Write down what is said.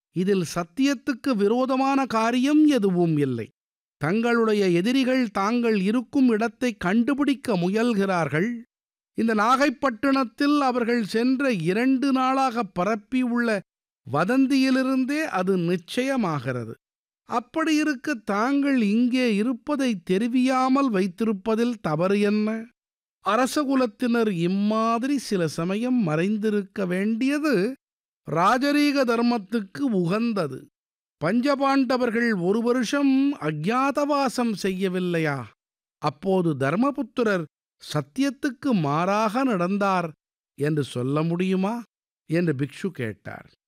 இதில் சத்தியத்துக்கு விரோதமான காரியம் எதுவும் இல்லை தங்களுடைய எதிரிகள் தாங்கள் இருக்கும் இடத்தை கண்டுபிடிக்க முயல்கிறார்கள் இந்த நாகைப்பட்டினத்தில் அவர்கள் சென்ற இரண்டு நாளாக பரப்பியுள்ள வதந்தியிலிருந்தே அது நிச்சயமாகிறது அப்படி இருக்க தாங்கள் இங்கே இருப்பதை தெரிவியாமல் வைத்திருப்பதில் தவறு என்ன அரசகுலத்தினர் இம்மாதிரி சில சமயம் மறைந்திருக்க வேண்டியது ராஜரீக தர்மத்துக்கு உகந்தது பஞ்சபாண்டவர்கள் ஒரு வருஷம் அஜ்ஞாதவாசம் செய்யவில்லையா அப்போது தர்மபுத்திரர் சத்தியத்துக்கு மாறாக நடந்தார் என்று சொல்ல முடியுமா என்று பிக்ஷு கேட்டார்